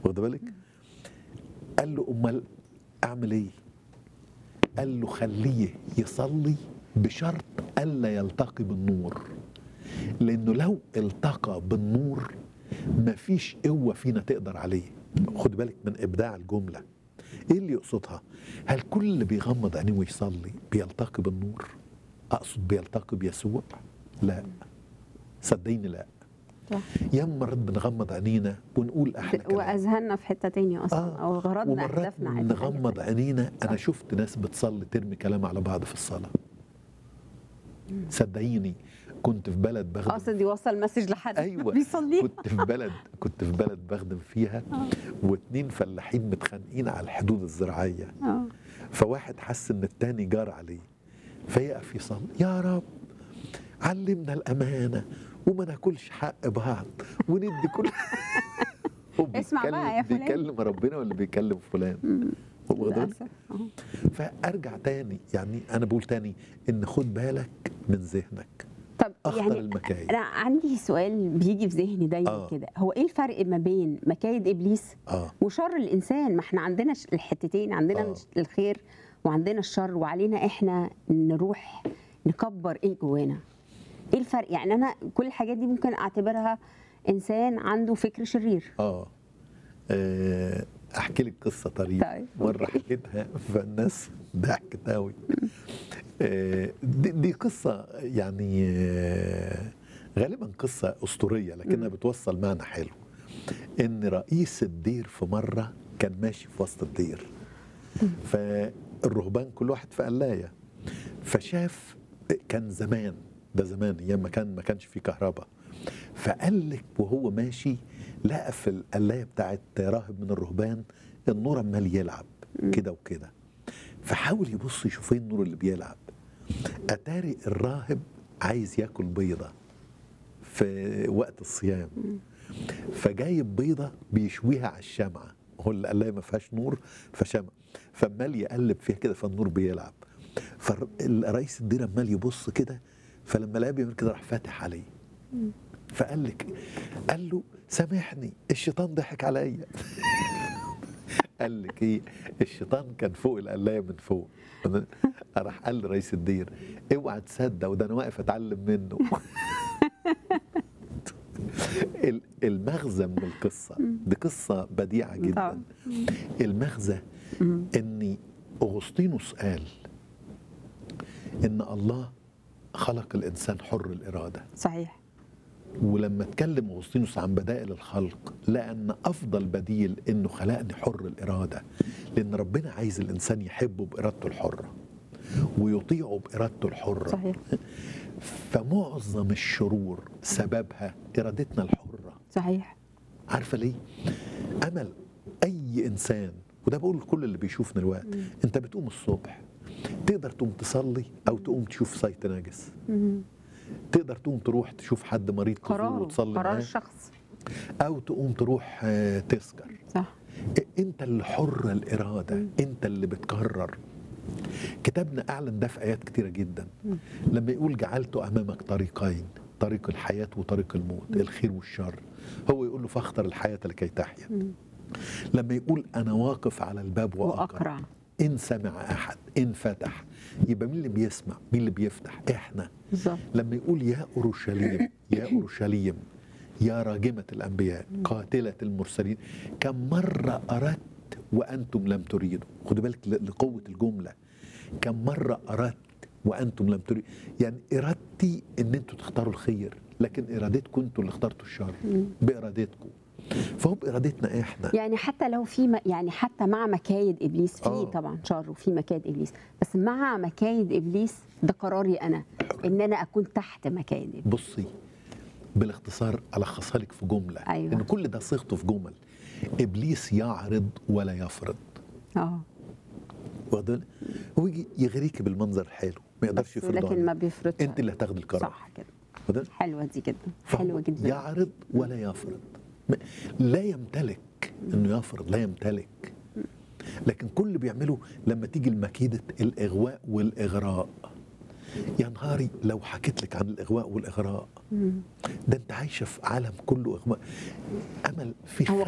واخد بالك قال له امال اعمل ايه قال له خليه يصلي بشرط الا يلتقي بالنور لانه لو التقى بالنور مفيش قوه فينا تقدر عليه خد بالك من ابداع الجمله ايه اللي يقصدها هل كل اللي بيغمض عينيه ويصلي بيلتقي بالنور اقصد بيلتقي بيسوع لا صدقيني لا صح. ياما مرات بنغمض عينينا ونقول احلى كلام واذهاننا في حته تانية اصلا آه. او غرضنا ومرات اهدافنا عادي نغمض عينينا انا صح. شفت ناس بتصلي ترمي كلام على بعض في الصلاه صدقيني كنت في بلد بخدم قاصد يوصل مسج لحد ايوه بيصلي كنت في بلد كنت في بلد بخدم فيها واتنين فلاحين متخانقين على الحدود الزراعيه اه فواحد حس ان التاني جار عليه فيقف يصلي يا رب علمنا الامانه وما ناكلش حق بعض وندي كل هو اسمع بقى بيتكلم- يا فلان. بيكلم ربنا ولا بيكلم فلان هو واخد بالك؟ للاسف آه. فارجع تاني يعني انا بقول تاني ان خد بالك من ذهنك طب اخطر يعني المكايد انا عندي سؤال بيجي في ذهني دايما آه. كده هو ايه الفرق ما بين مكايد ابليس اه وشر الانسان ما احنا عندنا ش- الحتتين عندنا آه. الخير وعندنا الشر وعلينا احنا نروح نكبر ايه جوانا ايه الفرق يعني انا كل الحاجات دي ممكن اعتبرها انسان عنده فكر شرير اه آه، احكي لك قصه طريفه طيب. مره حكيتها فالناس ضحكت قوي آه، دي, دي قصه يعني آه، غالبا قصه اسطوريه لكنها بتوصل معنى حلو ان رئيس الدير في مره كان ماشي في وسط الدير فالرهبان كل واحد في قلايه فشاف كان زمان ده زمان ايام ما كان ما كانش فيه كهرباء فقال لك وهو ماشي لقى في القلايه بتاعت راهب من الرهبان النور عمال يلعب كده وكده فحاول يبص يشوف ايه النور اللي بيلعب اتاري الراهب عايز ياكل بيضه في وقت الصيام فجايب بيضه بيشويها على الشمعه هو القلايه ما فيهاش نور فشمع فعمال يقلب فيها كده فالنور بيلعب فالرئيس الدير عمال يبص كده فلما لقاه بيعمل كده راح فاتح عليه فقال لك قال له سامحني الشيطان ضحك عليا قال لك ايه الشيطان كان فوق القلايه من فوق راح قال لرئيس الدير اوعى تصدق وده انا واقف اتعلم منه ال- المغزى من القصه دي قصه بديعه جدا طبعا. المغزى ان اغسطينوس قال ان الله خلق الانسان حر الاراده صحيح ولما اتكلم اغسطينوس عن بدائل الخلق لقى ان افضل بديل انه خلقني حر الاراده لان ربنا عايز الانسان يحبه بارادته الحره ويطيعه بارادته الحره صحيح فمعظم الشرور سببها ارادتنا الحره صحيح عارفه ليه؟ امل اي انسان وده بقول لكل اللي بيشوفنا دلوقتي انت بتقوم الصبح تقدر تقوم تصلي او تقوم تشوف سايت ناجس مم. تقدر تقوم تروح تشوف حد مريض تزوره قرار وتصلي قرار معاه الشخص او تقوم تروح آه، تسكر صح انت اللي حر الاراده انت اللي بتقرر كتابنا اعلن ده في ايات كتيره جدا لما يقول جعلت امامك طريقين طريق الحياه وطريق الموت الخير والشر هو يقول له فاختر الحياه لكي تحيا لما يقول انا واقف على الباب واقرع واقرع ان سمع احد ان فتح يبقى مين اللي بيسمع مين اللي بيفتح احنا بالظبط لما يقول يا اورشليم يا اورشليم يا راجمة الأنبياء قاتلة المرسلين كم مرة أردت وأنتم لم تريدوا خدوا بالك ل- لقوة الجملة كم مرة أردت وأنتم لم تريدوا يعني إرادتي إن أنتوا تختاروا الخير لكن إرادتكم أنتوا اللي اخترتوا الشر بإرادتكم فهو بإرادتنا إحنا يعني حتى لو في م... يعني حتى مع مكايد ابليس في آه. طبعا شر وفي مكايد ابليس بس مع مكايد ابليس ده قراري انا ان انا اكون تحت مكايد ابليس بصي بالاختصار ألخصها لك في جملة أيوة. إن كل ده صيغته في جمل إبليس يعرض ولا يفرض اه واخد بالك؟ هو يجي يغريك بالمنظر الحلو ما يقدرش بس يفرضه لكن ما عليك. بيفرضش انت اللي هتاخد القرار صح كده واخد بالك؟ حلوه دي جدا فهو حلوه جدا يعرض ولا يفرض ما- لا يمتلك انه يفرض لا يمتلك لكن كل اللي بيعمله لما تيجي المكيدة الإغواء والإغراء يا نهاري لو حكيت لك عن الإغواء والإغراء ده أنت عايشة في عالم كله إغواء أمل في هو